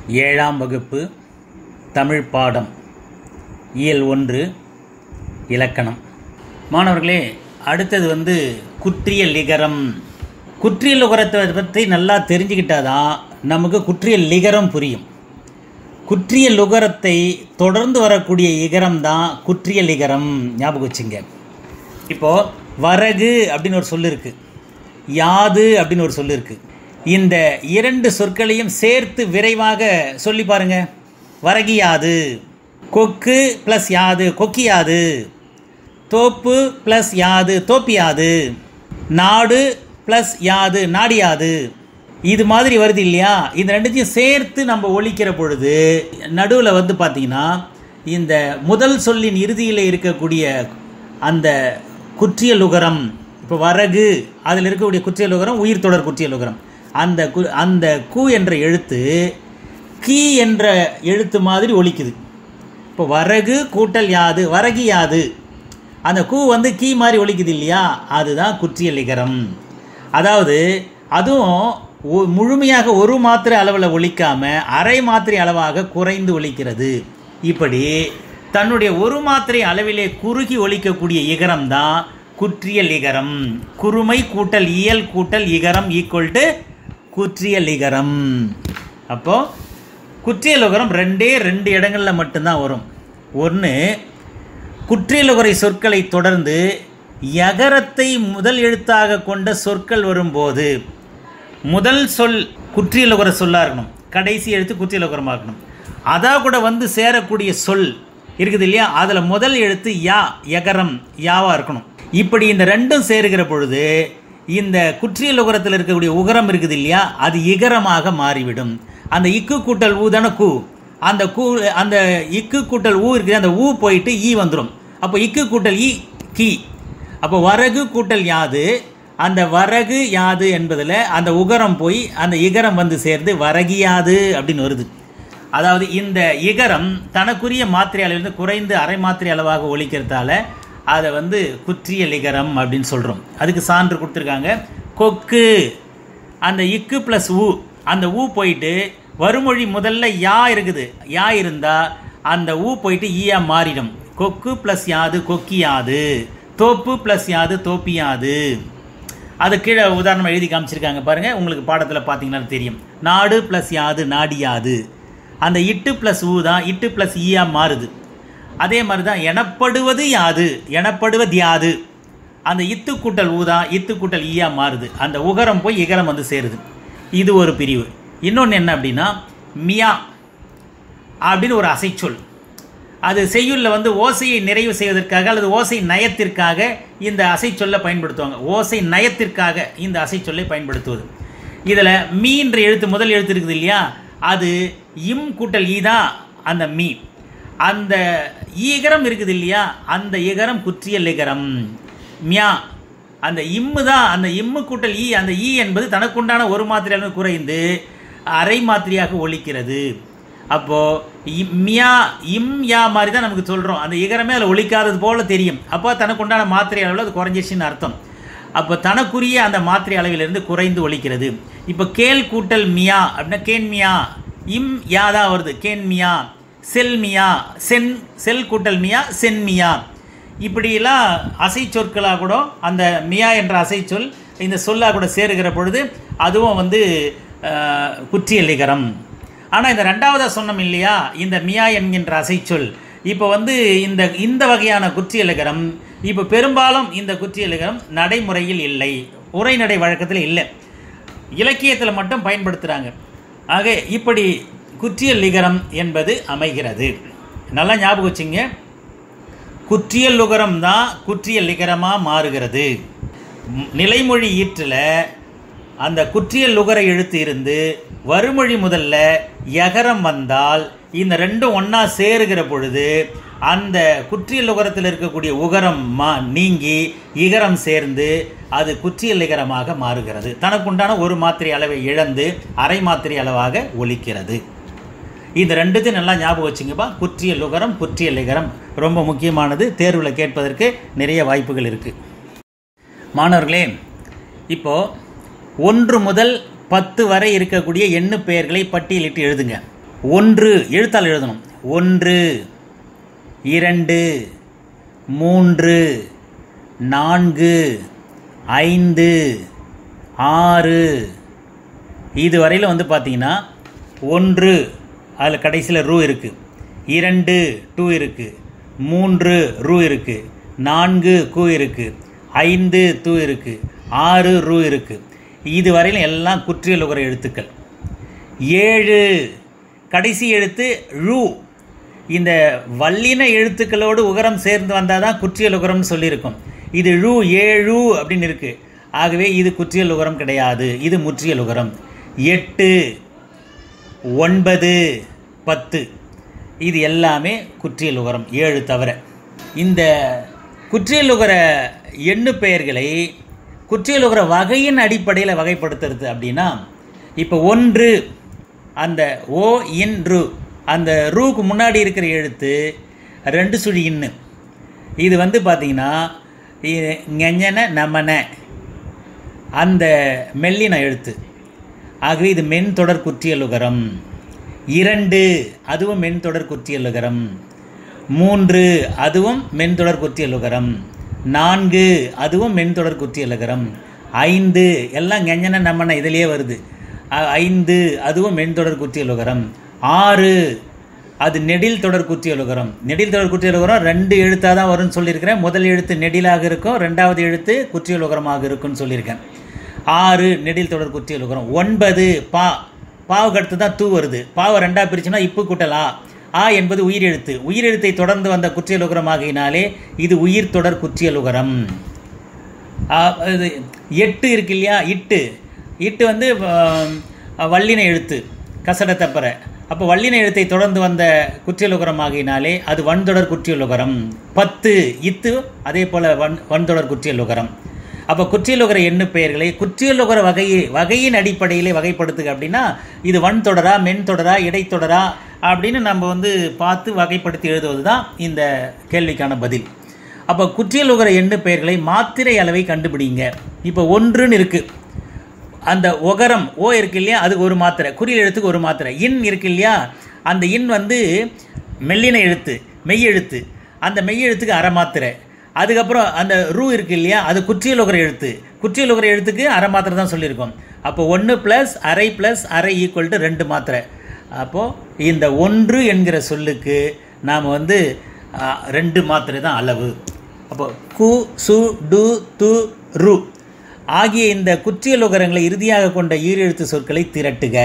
ஏழாம் வகுப்பு தமிழ் பாடம் இயல் ஒன்று இலக்கணம் மாணவர்களே அடுத்தது வந்து குற்றியல் லிகரம் குற்றியல் லுகரத்தை பற்றி நல்லா தெரிஞ்சுக்கிட்டாதான் நமக்கு குற்றியல் லிகரம் புரியும் குற்றிய லுகரத்தை தொடர்ந்து வரக்கூடிய இகரம் தான் குற்றிய லிகரம் ஞாபகம் வச்சுங்க இப்போது வரகு அப்படின்னு ஒரு சொல் இருக்குது யாது அப்படின்னு ஒரு சொல் இருக்குது இந்த இரண்டு சொற்களையும் சேர்த்து விரைவாக சொல்லி பாருங்க வரகியாது கொக்கு ப்ளஸ் யாது கொக்கியாது தோப்பு ப்ளஸ் யாது தோப்பியாது நாடு ப்ளஸ் யாது நாடியாது இது மாதிரி வருது இல்லையா இந்த ரெண்டுத்தையும் சேர்த்து நம்ம ஒழிக்கிற பொழுது நடுவில் வந்து பார்த்திங்கன்னா இந்த முதல் சொல்லின் இறுதியில் இருக்கக்கூடிய அந்த குற்றியலுகரம் இப்போ வரகு அதில் இருக்கக்கூடிய குற்றியலுகரம் உயிர் தொடர் குற்றியலுகரம் அந்த கு அந்த கு என்ற எழுத்து கீ என்ற எழுத்து மாதிரி ஒலிக்குது இப்போ வரகு கூட்டல் யாது வரகி யாது அந்த கூ வந்து கீ மாதிரி ஒலிக்குது இல்லையா அதுதான் குற்றியலிகரம் அதாவது அதுவும் ஒ- முழுமையாக ஒரு மாத்திரை அளவில் ஒலிக்காம அரை மாத்திரை அளவாக குறைந்து ஒலிக்கிறது இப்படி தன்னுடைய ஒரு மாத்திரை அளவிலே குறுகி ஒலிக்கக்கூடிய இகரம் தான் குற்றியல் இகரம் குறுமை கூட்டல் இயல் கூட்டல் இகரம் ஈக்குவல் டு குற்றியல் இகரம் அப்போ குற்றியலுகரம் ரெண்டே ரெண்டு இடங்களில் மட்டும்தான் வரும் ஒன்று குற்றியலுகரை சொற்களை தொடர்ந்து யகரத்தை முதல் எழுத்தாக கொண்ட சொற்கள் வரும்போது முதல் சொல் குற்றியலுகர சொல்லாக இருக்கணும் கடைசி எழுத்து குற்றியலுகரமாக இருக்கணும் அதாக கூட வந்து சேரக்கூடிய சொல் இருக்குது இல்லையா அதில் முதல் எழுத்து யா யகரம் யாவாக இருக்கணும் இப்படி இந்த ரெண்டும் சேருகிற பொழுது இந்த குற்றியலுகரத்தில் இருக்கக்கூடிய உகரம் இருக்குது இல்லையா அது இகரமாக மாறிவிடும் அந்த இக்கு கூட்டல் ஊ தானே கூ அந்த கூ அந்த இக்கு கூட்டல் ஊ இருக்குது அந்த ஊ போயிட்டு ஈ வந்துடும் அப்போ இக்கு கூட்டல் ஈ கீ அப்போ வரகு கூட்டல் யாது அந்த வரகு யாது என்பதில் அந்த உகரம் போய் அந்த இகரம் வந்து சேர்ந்து வரகியாது அப்படின்னு வருது அதாவது இந்த இகரம் தனக்குரிய மாத்திரை அளவிலிருந்து குறைந்து அரை மாத்திரை அளவாக ஒலிக்கிறதால அதை வந்து குற்றியல் இகரம் அப்படின்னு சொல்கிறோம் அதுக்கு சான்று கொடுத்துருக்காங்க கொக்கு அந்த இக்கு ப்ளஸ் ஊ அந்த ஊ போயிட்டு வருமொழி முதல்ல யா இருக்குது யா இருந்தால் அந்த ஊ போயிட்டு ஈயா மாறிடும் கொக்கு ப்ளஸ் யாது கொக்கியாது தோப்பு ப்ளஸ் யாது தோப்பியாது அது கீழே உதாரணம் எழுதி காமிச்சிருக்காங்க பாருங்கள் உங்களுக்கு பாடத்தில் பார்த்தீங்கன்னா தெரியும் நாடு ப்ளஸ் யாது நாடியாது அந்த இட்டு ப்ளஸ் ஊ தான் இட்டு ப்ளஸ் ஈயா மாறுது அதே மாதிரி தான் எனப்படுவது யாது எனப்படுவது யாது அந்த இத்து கூட்டல் ஊ தான் இத்து கூட்டல் ஈயா மாறுது அந்த உகரம் போய் இகரம் வந்து சேருது இது ஒரு பிரிவு இன்னொன்று என்ன அப்படின்னா மியா அப்படின்னு ஒரு அசைச்சொல் அது செய்யுளில் வந்து ஓசையை நிறைவு செய்வதற்காக அல்லது ஓசை நயத்திற்காக இந்த அசைச்சொல்லை பயன்படுத்துவாங்க ஓசை நயத்திற்காக இந்த அசைச்சொல்லை பயன்படுத்துவது இதில் மீன்ற எழுத்து முதல் எழுத்து இருக்குது இல்லையா அது இம் கூட்டல் ஈ தான் அந்த மீ அந்த ஈகரம் இருக்குது இல்லையா அந்த இகரம் குற்றியல் இகரம் மியா அந்த இம்மு தான் அந்த இம்மு கூட்டல் ஈ அந்த ஈ என்பது தனக்குண்டான ஒரு மாத்திரையாக குறைந்து அரை மாத்திரையாக ஒலிக்கிறது அப்போது மியா இம் யா மாதிரி தான் நமக்கு சொல்கிறோம் அந்த இகரமே அதில் ஒலிக்காதது போல தெரியும் அப்போ தனக்குண்டான மாத்திரை அளவில் அது குறைஞ்சிருச்சுன்னு அர்த்தம் அப்போ தனக்குரிய அந்த மாத்திரை அளவிலிருந்து குறைந்து ஒலிக்கிறது இப்போ கேல் கூட்டல் மியா அப்படின்னா கேன் மியா இம் யா தான் வருது கேன் மியா செல் மியா சென் செல் கூட்டல் மியா சென் மியா இப்படியெல்லாம் அசை சொற்களாக கூட அந்த மியா என்ற அசைச்சொல் இந்த சொல்லாக கூட சேருகிற பொழுது அதுவும் வந்து அஹ், குற்றியலிகரம் ஆனால் இந்த ரெண்டாவதாக சொன்னோம் இல்லையா இந்த மியா என்கின்ற அசைச்சொல் இப்போ வந்து இந்த இந்த வகையான குற்றியலிகரம் இப்போ பெரும்பாலும் இந்த குற்றியலிகரம் நடைமுறையில் இல்லை உரைநடை வழக்கத்தில் இல்லை இலக்கியத்தில் மட்டும் பயன்படுத்துகிறாங்க ஆக இப்படி குற்றியல் லிகரம் என்பது அமைகிறது நல்லா ஞாபகம் வச்சுங்க குற்றியல் லுகரம் தான் குற்றியல் லிகரமாக மாறுகிறது ம், நிலைமொழி ஈற்றில் அந்த குற்றியல் லுகர எழுத்து இருந்து வருமொழி முதல்ல யகரம் வந்தால் இந்த ரெண்டும் ஒன்றா சேருகிற பொழுது அந்த குற்றியல் லுகரத்தில் இருக்கக்கூடிய உகரம் மா நீங்கி இகரம் சேர்ந்து அது குற்றியல் லிகரமாக மாறுகிறது தனக்குண்டான ஒரு மாத்திரை அளவை இழந்து அரை மாத்திரை அளவாக ஒலிக்கிறது இந்த ரெண்டுத்தையும் நல்லா ஞாபகம் வச்சுங்கப்பா குற்றிய லுகரம் குற்றிய லிகரம் ரொம்ப முக்கியமானது தேர்வில் கேட்பதற்கு நிறைய வாய்ப்புகள் இருக்குது மாணவர்களே இப்போது ஒன்று முதல் பத்து வரை இருக்கக்கூடிய எண்ணு பெயர்களை பட்டியலிட்டு எழுதுங்க ஒன்று எழுத்தால் எழுதணும் ஒன்று இரண்டு மூன்று நான்கு ஐந்து ஆறு இது வரையில் வந்து பார்த்தீங்கன்னா ஒன்று அதில் கடைசியில் ரூ இருக்குது இரண்டு டூ இருக்குது மூன்று ரூ இருக்குது நான்கு கூ இருக்குது ஐந்து தூ இருக்குது ஆறு ரூ இருக்குது இது வரையிலும் எல்லாம் குற்றியலுகிற எழுத்துக்கள் ஏழு கடைசி எழுத்து ழு இந்த வல்லின எழுத்துக்களோடு உகரம் சேர்ந்து வந்தால் தான் குற்றியல் உகரம்னு சொல்லியிருக்கும் இது ழு ஏழு அப்படின்னு இருக்குது ஆகவே இது குற்றியல் உகரம் கிடையாது இது முற்றியல் உகரம் எட்டு ஒன்பது பத்து இது எல்லாமே குற்றியல் உகரம் ஏழு தவிர இந்த குற்றியல் உகர எண்ணு பெயர்களை குற்றியல் உகர வகையின் அடிப்படையில் வகைப்படுத்துறது அப்படின்னா இப்போ ஒன்று அந்த ஓ இன் ரு அந்த ரூக்கு முன்னாடி இருக்கிற எழுத்து ரெண்டு சுழி இன்னு இது வந்து பார்த்தீங்கன்னா ஞன நமன அந்த மெல்லின எழுத்து ஆகவே இது மென் தொடர் குற்றியலுகரம் இரண்டு அதுவும் மென் தொடர் குற்றியலுகரம் மூன்று அதுவும் மென் தொடர் குற்றியலுகரம் நான்கு அதுவும் மென் தொடர் குற்றியலுகரம் ஐந்து எல்லாம் கெஞ்சன நம்மன இதிலேயே வருது அ- ஐந்து அதுவும் மென் தொடர் குற்றியலுகரம் ஆறு அது நெடில் தொடர் குற்றியலுகரம் நெடில் தொடர் குற்றியலுகரம் ரெண்டு எழுத்தாக தான் வரும்னு சொல்லியிருக்கிறேன் முதல் எழுத்து நெடிலாக இருக்கும் ரெண்டாவது எழுத்து குற்றியலுகரமாக இருக்கும்னு சொல்லியிருக்கேன் ஆறு நெடில் தொடர் குற்றியலுகரம் ஒன்பது பா பாவுக்கு அடுத்து தான் தூ வருது பாவை ரெண்டாக பிரிச்சுன்னா இப்பு கூட்டலா ஆ என்பது உயிரெழுத்து உயிரெழுத்தை தொடர்ந்து வந்த குற்றியலுகரமாகினாலே இது உயிர் தொடர் குற்றியலுகரம் ஆ, இது எட்டு இருக்கு இல்லையா இட்டு இட்டு வந்து ஆம், வல்லின எழுத்து கசட தப்பற அப்போ வல்லின எழுத்தை தொடர்ந்து வந்த குற்றியலுகரமாகினாலே அது வன்தொடர் குற்றியலுகரம் பத்து இத்து அதே போல் வன் வன்தொடர் குற்றியலுகரம் அப்போ குற்றியலுகர எண்ணு பெயர்களை குற்றியலுகர வகையை வகையின் அடிப்படையிலே வகைப்படுத்துக அப்படின்னா இது வன்தொடரா மென்தொடரா இடைத்தொடரா அப்படின்னு நம்ம வந்து பார்த்து வகைப்படுத்தி எழுதுவது தான் இந்த கேள்விக்கான பதில் அப்போ குற்றியலுகர எண்ணு பெயர்களை மாத்திரை அளவை கண்டுபிடிங்க இப்போ ஒன்றுன்னு இருக்குது அந்த ஒகரம் ஓ இருக்கு இல்லையா அதுக்கு ஒரு மாத்திரை குறில் எழுத்துக்கு ஒரு மாத்திரை இன் இருக்கு இல்லையா அந்த இன் வந்து மெல்லின எழுத்து மெய் எழுத்து அந்த மெய் எழுத்துக்கு அரை மாத்திரை அதுக்கப்புறம் அந்த ரூ இருக்கு இல்லையா அது குற்றியலுகர எழுத்து குற்றியலுகர எழுத்துக்கு அரை மாத்திரை தான் சொல்லியிருக்கோம் அப்போ ஒன்று ப்ளஸ் அரை ப்ளஸ் அரை ஈக்குவல் டு ரெண்டு மாத்திரை அப்போது இந்த ஒன்று என்கிற சொல்லுக்கு நாம் வந்து ஆ, ரெண்டு மாத்திரை தான் அளவு அப்போ கு சு டு து ரு ஆகிய இந்த குற்றியலுகரங்களை இறுதியாக கொண்ட ஈரெழுத்து சொற்களை திரட்டுக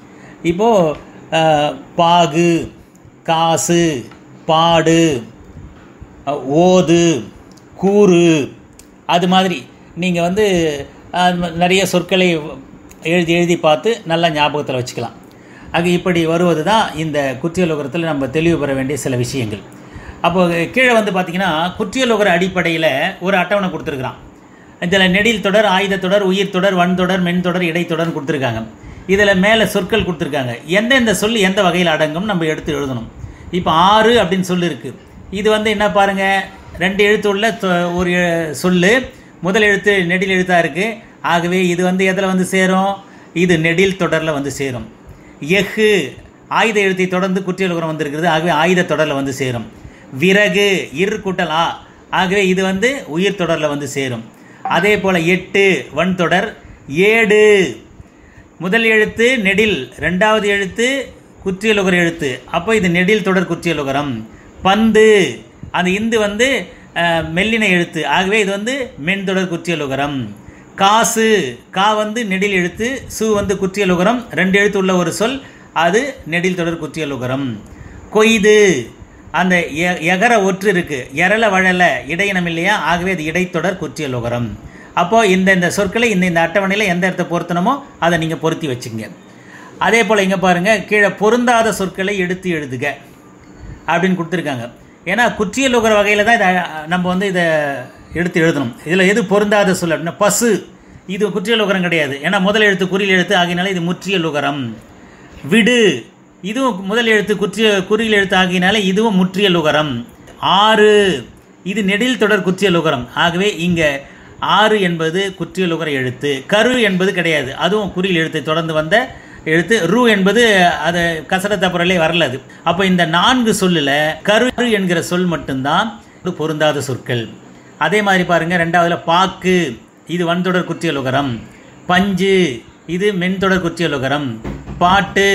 இப்போது பாகு காசு பாடு அஹ், ஓது கூறு அது மாதிரி நீங்கள் வந்து அஹ், நிறைய சொற்களை எழுதி எழுதி பார்த்து நல்லா ஞாபகத்தில் வச்சுக்கலாம் ஆக இப்படி வருவது தான் இந்த குற்றியலுகரத்தில் நம்ம தெளிவு பெற வேண்டிய சில விஷயங்கள் அப்போ கீழே வந்து பார்த்தீங்கன்னா குற்றியலுகர அடிப்படையில் ஒரு அட்டவணை கொடுத்துருக்குறான் இதில் நெடில் தொடர் ஆயுத தொடர் உயிர் தொடர் வன் தொடர் மென் தொடர் இடைத்தொடர்னு கொடுத்துருக்காங்க இதில் மேலே சொற்கள் கொடுத்துருக்காங்க எந்தெந்த சொல் எந்த வகையில் அடங்கும் நம்ம எடுத்து எழுதணும் இப்போ ஆறு அப்படின்னு சொல்லு இருக்குது இது வந்து என்ன பாருங்க ரெண்டு எழுத்து உள்ள தொ- ஒரு எ- சொல்லு முதல் எழுத்து நெடில் எழுத்தாக இருக்குது ஆகவே இது வந்து எதில் வந்து சேரும் இது நெடில் தொடரில் வந்து சேரும் எஃகு ஆயுத எழுத்தை தொடர்ந்து குற்றியலுகரம் வந்திருக்கிறது ஆகவே ஆயுத தொடரில் வந்து சேரும் விறகு இரு கூட்டல் ஆ ஆகவே இது வந்து உயிர் தொடரில் வந்து சேரும் அதே போல் எட்டு வன் தொடர் ஏடு முதல் எழுத்து நெடில் ரெண்டாவது எழுத்து குற்றியலுகர எழுத்து அப்போ இது நெடில் தொடர் குற்றியலுகரம் பந்து அந்த இந்து வந்து அஹ், மெல்லின எழுத்து ஆகவே இது வந்து மென்தொடர் குற்றியலுகரம் காசு கா வந்து நெடில் எழுத்து சு வந்து குற்றியலுகரம் ரெண்டு எழுத்து உள்ள ஒரு சொல் அது நெடில் தொடர் குற்றியலுகரம் கொய்து அந்த எ- எகர ஒற்று இருக்கு எரல வழல இடையினம் இல்லையா ஆகவே அது இடைத்தொடர் குற்றியலுகரம் அப்போ இந்த இந்த சொற்களை இந்த இந்த அட்டவணையில் எந்த இடத்த பொருத்தணுமோ அதை நீங்கள் பொருத்தி வச்சுங்க அதே போல் இங்கே பாருங்கள் கீழே பொருந்தாத சொற்களை எடுத்து எழுதுக அப்படின்னு கொடுத்துருக்காங்க ஏன்னா குற்றியலுகர வகையில் தான் இதை அஹ், நம்ம வந்து இதை எடுத்து எழுதணும் இதில் எது பொருந்தாத சொல் அப்படின்னா பசு இது குற்றியலுகரம் கிடையாது ஏன்னா முதல் எழுத்து குறியில் எழுத்து ஆகினால இது முற்றியலுகரம் விடு இதுவும் முதல் எழுத்து குற்றிய குறியில் எழுத்து ஆகினால இதுவும் முற்றியலுகரம் ஆறு இது நெடில் தொடர் குற்றியலுகரம் ஆகவே இங்கே ஆறு என்பது குற்றியலுகர எழுத்து கரு என்பது கிடையாது அதுவும் குறியில் எழுத்தை தொடர்ந்து வந்த எழுத்து ரு என்பது அது கசரத்த பொருளே வரல அது அப்போ இந்த நான்கு சொல்லில் கரு என்கிற சொல் மட்டும்தான் ஒரு பொருந்தாத சொற்கள் அதே மாதிரி பாருங்க ரெண்டாவதுல பாக்கு இது வன்தொடர் குற்றியலுகரம் பஞ்சு இது மென்தொடர் குற்றியலுகரம் பாட்டு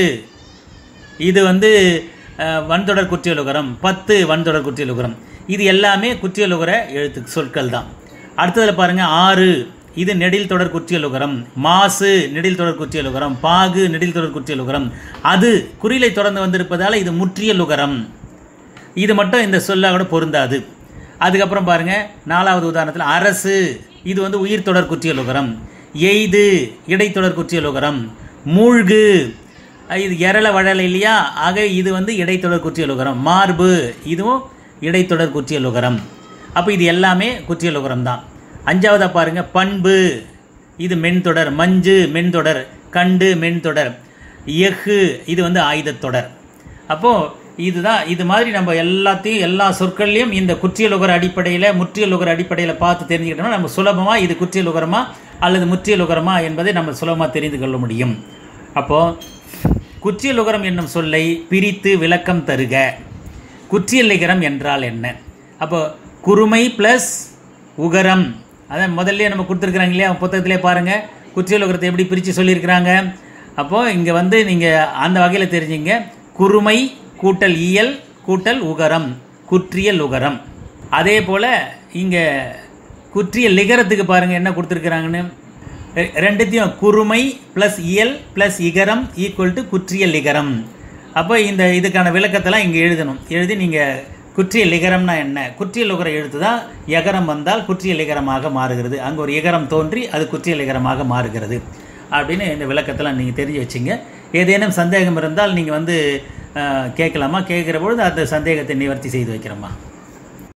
இது வந்து அஹ், வன்தொடர் குற்றியலுகரம் பத்து வன்தொடர் குற்றியலுகரம் இது எல்லாமே குற்றியலுகர எழுத்து சொற்கள் தான் அடுத்ததில் பாருங்க ஆறு இது நெடில் தொடர் குற்றியலுகரம் மாசு நெடில் தொடர் குற்றியலுகரம் பாகு நெடில் தொடர் குற்றியலுகரம் அது குறிலை தொடர்ந்து வந்திருப்பதால் இது முற்றியலுகரம் இது மட்டும் இந்த சொல்லாக பொருந்தாது அதுக்கப்புறம் பாருங்க நாலாவது உதாரணத்தில் அரசு இது வந்து உயிர் தொடர் குற்றியலுகரம் எய்து இடைத்தொடர் குற்றியலுகரம் மூழ்கு இது எரள வழல இல்லையா ஆக இது வந்து இடைத்தொடர் குற்றியலுகரம் மார்பு இதுவும் இடைத்தொடர் குற்றியலுகரம் அப்போ இது எல்லாமே குற்றியலுகரம் தான் அஞ்சாவதாக பாருங்க பண்பு இது மென்தொடர் மஞ்சு மென்தொடர் கண்டு மென்தொடர் எஃகு இது வந்து ஆயுதத்தொடர் அப்போது இதுதான் இது மாதிரி நம்ம எல்லாத்தையும் எல்லா சொற்கள்லையும் இந்த குற்றியலுகர அடிப்படையில் முற்றியலுகர அடிப்படையில் பார்த்து தெரிஞ்சுக்கிட்டோம்னா நம்ம சுலபமாக இது குற்றியலுகரமா அல்லது முற்றியலுகரமா என்பதை நம்ம சுலபமாக தெரிந்து கொள்ள முடியும் அப்போது குற்றியலுகரம் என்னும் சொல்லை பிரித்து விளக்கம் தருக குற்றியலிகரம் என்றால் என்ன அப்போ குறுமை ப்ளஸ் உகரம் அதான் முதல்ல நம்ம கொடுத்துருக்குறாங்க இல்லையா புத்தகத்திலே பாருங்கள் குற்றியலுகரத்தை எப்படி பிரித்து சொல்லியிருக்கிறாங்க அப்போது இங்கே வந்து நீங்கள் அந்த வகையில் தெரிஞ்சுங்க குறுமை கூட்டல் இயல் கூட்டல் உகரம் குற்றியல் உகரம் அதே போல் இங்கே குற்றிய லிகரத்துக்கு பாருங்கள் என்ன கொடுத்துருக்குறாங்கன்னு ரெ- ரெண்டுத்தையும் குறுமை ப்ளஸ் இயல் ப்ளஸ் இகரம் ஈக்குவல் டு குற்றிய லிகரம் அப்போ இந்த இதுக்கான விளக்கத்தெல்லாம் இங்கே எழுதணும் எழுதி நீங்கள் குற்றிய லிகரம்னா என்ன குற்றிய லுகர எழுத்து தான் எகரம் வந்தால் குற்றிய லிகரமாக மாறுகிறது அங்கே ஒரு இகரம் தோன்றி அது குற்றிய லிகரமாக மாறுகிறது அப்படின்னு இந்த விளக்கத்தெல்லாம் நீங்கள் தெரிஞ்சு வச்சுங்க ஏதேனும் சந்தேகம் இருந்தால் நீங்கள் வந்து அஹ், கேட்கலாமா கேட்குற பொழுது அந்த சந்தேகத்தை நிவர்த்தி செய்து வைக்கிறோமா